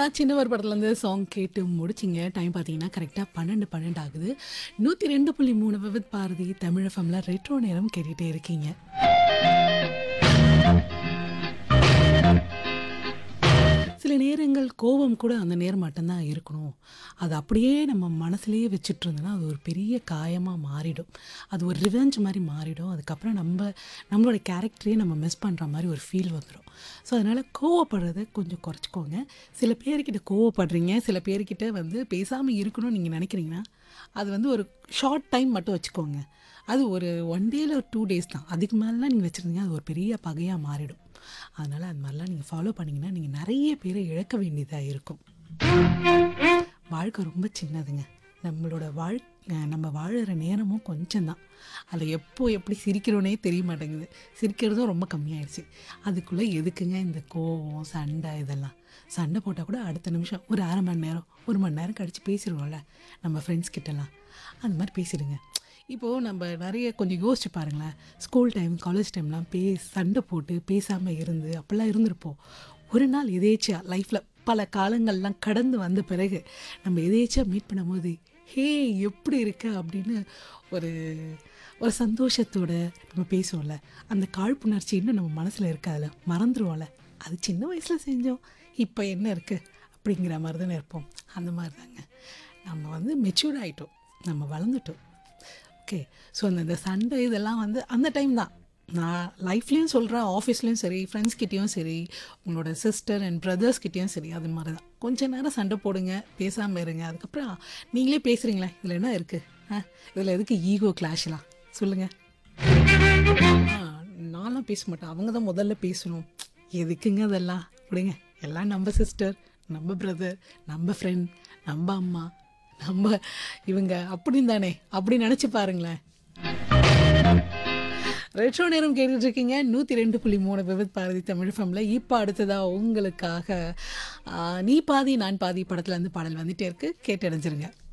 சின்னவர் படத்துலேருந்து சாங் கேட்டு முடிச்சிங்க டைம் பார்த்தீங்கன்னா கரெக்டாக பன்னெண்டு பன்னெண்டு ஆகுது நூற்றி ரெண்டு புள்ளி மூணு விவித் பாரதி தமிழ் ஃபம்ல ரெட்ரோ நேரம் கேட்டுகிட்டே இருக்கீங்க சில நேரங்கள் கோபம் கூட அந்த நேரம் மட்டும்தான் இருக்கணும் அது அப்படியே நம்ம மனசுலேயே வச்சுட்டு இருந்தோன்னா அது ஒரு பெரிய காயமாக மாறிடும் அது ஒரு ரிவெஞ்ச் மாதிரி மாறிடும் அதுக்கப்புறம் நம்ம நம்மளோட கேரக்டரையே நம்ம மிஸ் பண்ணுற மாதிரி ஒரு ஃபீல் வந்துடும் ஸோ அதனால் கோவப்படுறதை கொஞ்சம் குறைச்சிக்கோங்க சில பேர்கிட்ட கோவப்படுறீங்க சில பேர்கிட்ட வந்து பேசாமல் இருக்கணும்னு நீங்கள் நினைக்கிறீங்கன்னா அது வந்து ஒரு ஷார்ட் டைம் மட்டும் வச்சுக்கோங்க அது ஒரு ஒன் டேயில் ஒரு டூ டேஸ் தான் அதுக்கு மேலாம் நீங்கள் வச்சுருந்தீங்க அது ஒரு பெரிய பகையாக மாறிடும் அதனால் அது மாதிரிலாம் நீங்கள் ஃபாலோ பண்ணிங்கன்னா நீங்கள் நிறைய பேரை இழக்க வேண்டியதாக இருக்கும் வாழ்க்கை ரொம்ப சின்னதுங்க நம்மளோட வாழ் நம்ம வாழுற நேரமும் கொஞ்சம் தான் அதில் எப்போ எப்படி சிரிக்கிறோனே தெரிய மாட்டேங்குது சிரிக்கிறதும் ரொம்ப கம்மியாயிடுச்சு அதுக்குள்ளே எதுக்குங்க இந்த கோவம் சண்டை இதெல்லாம் சண்டை போட்டால் கூட அடுத்த நிமிஷம் ஒரு அரை மணி நேரம் ஒரு மணி நேரம் கழித்து பேசிடுவோம்ல நம்ம ஃப்ரெண்ட்ஸ் கிட்டலாம் அந்த மாதிரி பேசிடுங்க இப்போது நம்ம நிறைய கொஞ்சம் யோசிச்சு பாருங்களேன் ஸ்கூல் டைம் காலேஜ் டைம்லாம் பே சண்டை போட்டு பேசாமல் இருந்து அப்படிலாம் இருந்திருப்போம் ஒரு நாள் எதேச்சியா லைஃப்பில் பல காலங்கள்லாம் கடந்து வந்த பிறகு நம்ம எதேச்சியாக மீட் பண்ணும்போது ஹே எப்படி இருக்க அப்படின்னு ஒரு ஒரு சந்தோஷத்தோட நம்ம பேசுவோம்ல அந்த காழ்ப்புணர்ச்சி இன்னும் நம்ம மனசில் இருக்காதுல மறந்துடுவோம்ல அது சின்ன வயசில் செஞ்சோம் இப்போ என்ன இருக்குது அப்படிங்கிற மாதிரி தானே இருப்போம் அந்த மாதிரி தாங்க நம்ம வந்து மெச்சூர்ட் ஆகிட்டோம் நம்ம வளர்ந்துட்டோம் ஓகே ஸோ அந்த இந்த சண்டை இதெல்லாம் வந்து அந்த டைம் தான் நான் லைஃப்லேயும் சொல்கிறேன் ஆஃபீஸ்லேயும் சரி ஃப்ரெண்ட்ஸ்கிட்டேயும் சரி உங்களோட சிஸ்டர் அண்ட் பிரதர்ஸ்கிட்டேயும் சரி அது மாதிரி தான் கொஞ்ச நேரம் சண்டை போடுங்க பேசாமல் இருங்க அதுக்கப்புறம் நீங்களே பேசுகிறீங்களே இதில் என்ன இருக்குது ஆ இதில் எதுக்கு ஈகோ கிளாஷ்லாம் சொல்லுங்கள் ஆ நான்லாம் பேச மாட்டேன் அவங்க தான் முதல்ல பேசணும் எதுக்குங்க அதெல்லாம் விடுங்க எல்லாம் நம்ம சிஸ்டர் நம்ம பிரதர் நம்ம ஃப்ரெண்ட் நம்ம அம்மா நம்ம இவங்க அப்படின்னு தானே அப்படி நினச்சி பாருங்களேன் ரெட்ரோ நேரம் கேட்டுட்டு இருக்கீங்க நூற்றி ரெண்டு புள்ளி மூணு விவித் பாரதி தமிழ் ஃபம்ல இப்போ அடுத்ததாக உங்களுக்காக ஆ, நீ பாதி நான் பாதி படத்துல இருந்து பாடல் வந்துட்டே இருக்கு கேட்டடைஞ்சிருங்க